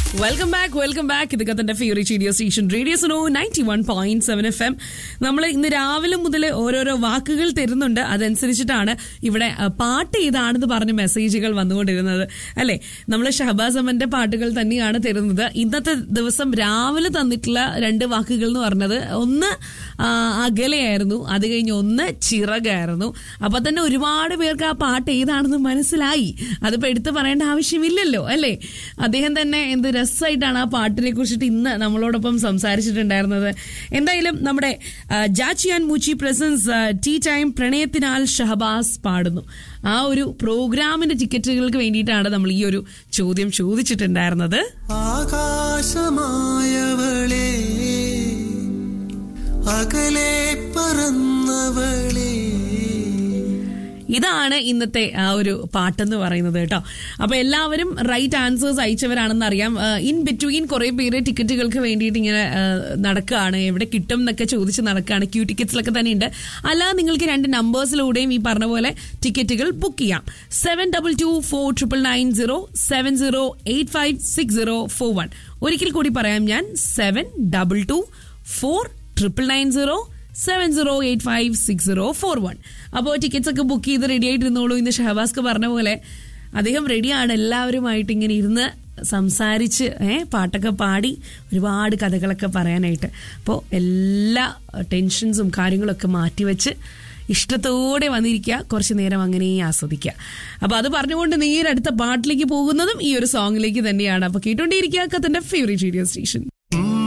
welcome back welcome back ഇത് കത്തന്റെ favourite radio station radio Suno ninety one point seven F M നമ്മൾ ഇന്ന് രാവിലെ മുതൽ ഓരോരോ വാക്കുകൾ തരുന്നുണ്ട് അതനുസരിച്ചിട്ടാണ് ഇവിടെ അഹ്, പാട്ട് ഏതാണെന്ന് പറഞ്ഞ് മെസ്സേജുകൾ വന്നുകൊണ്ടിരുന്നത് അല്ലെ നമ്മൾ ഷഹബാസ് അമ്മന്റെ പാട്ടുകൾ തന്നെയാണ് തരുന്നത് ഇന്നത്തെ ദിവസം രാവിലെ തന്നിട്ടുള്ള രണ്ട് വാക്കുകൾ എന്ന് പറഞ്ഞത് ഒന്ന് ആ, അകലെയായിരുന്നു അത് കഴിഞ്ഞ് ഒന്ന് ചിറകായിരുന്നു അപ്പൊ തന്നെ ഒരുപാട് പേർക്ക് ആ പാട്ട് ഏതാണെന്ന് മനസ്സിലായി അതിപ്പോ എടുത്തു പറയേണ്ട ആവശ്യമില്ലല്ലോ അല്ലേ അദ്ദേഹം തന്നെ എന്ത് രസമായിട്ടാണ് ആ പാട്ടിനെ കുറിച്ചിട്ട് ഇന്ന് നമ്മളോടൊപ്പം സംസാരിച്ചിട്ടുണ്ടായിരുന്നത് എന്തായാലും നമ്മുടെ ആ, ജാച്ചിയാൻ മൂച്ചി പ്രസൻസ് ടീ ടൈം പ്രണയത്തിനാൽ ഷഹബാസ് പാടുന്നു ആ ഒരു പ്രോഗ്രാമിന്റെ ടിക്കറ്റുകൾക്ക് വേണ്ടിയിട്ടാണ് നമ്മൾ ഈ ഒരു ചോദ്യം ചോദിച്ചിട്ടുണ്ടായിരുന്നത് ആകാശമായവളെ അകലെ പറന്നവളെ ഇതാണ് ഇന്നത്തെ ആ ഒരു പാട്ടെന്ന് പറയുന്നത് കേട്ടോ അപ്പൊ എല്ലാവരും റൈറ്റ് ആൻസേഴ്സ് അയച്ചവരാണെന്ന് അറിയാം ഇൻ ബിറ്റ്വീൻ കുറെ പേര് ടിക്കറ്റുകൾക്ക് വേണ്ടിയിട്ട് ഇങ്ങനെ ആ, നടക്കുകയാണ് എവിടെ കിട്ടും എന്നൊക്കെ ചോദിച്ച് നടക്കുകയാണ് ക്യൂ ടിക്കറ്റ്സിലൊക്കെ തന്നെ ഉണ്ട് അല്ലാതെ നിങ്ങൾക്ക് രണ്ട് നമ്പേഴ്സിലൂടെയും ഈ പറഞ്ഞ പോലെ ടിക്കറ്റുകൾ ബുക്ക് ചെയ്യാം seven double two four triple nine zero seven zero eight five six zero four one ഒരിക്കൽ കൂടി പറയാം ഞാൻ seven double two four triple nine zero seven zero eight five six zero four one അപ്പോൾ tickets ഒക്കെ book ചെയ്ത് ready ആയിട്ടിരുന്നോളൂ ഇന്ന് ഷഹബാസ്ക്ക് പറഞ്ഞ പോലെ അദ്ദേഹം റെഡിയാണ് എല്ലാവരുമായിട്ട് ഇങ്ങനെ ഇരുന്ന് സംസാരിച്ച് ഏ പാട്ടൊക്കെ പാടി ഒരുപാട് കഥകളൊക്കെ പറയാനായിട്ട് അപ്പോൾ എല്ലാ ടെൻഷൻസും കാര്യങ്ങളൊക്കെ മാറ്റിവെച്ച് ഇഷ്ടത്തോടെ വന്നിരിക്കുക കുറച്ച് നേരം അങ്ങനെ ആസ്വദിക്കുക അപ്പൊ അത് പറഞ്ഞുകൊണ്ട് നേരെ അടുത്ത പാട്ടിലേക്ക് പോകുന്നതും ഈ ഒരു സോങ്ങിലേക്ക് തന്നെയാണ് അപ്പൊ കേട്ടോണ്ടേയിരിക്കുക കത്തന്റെ ഫേവറേറ്റ് റേഡിയോ സ്റ്റേഷൻ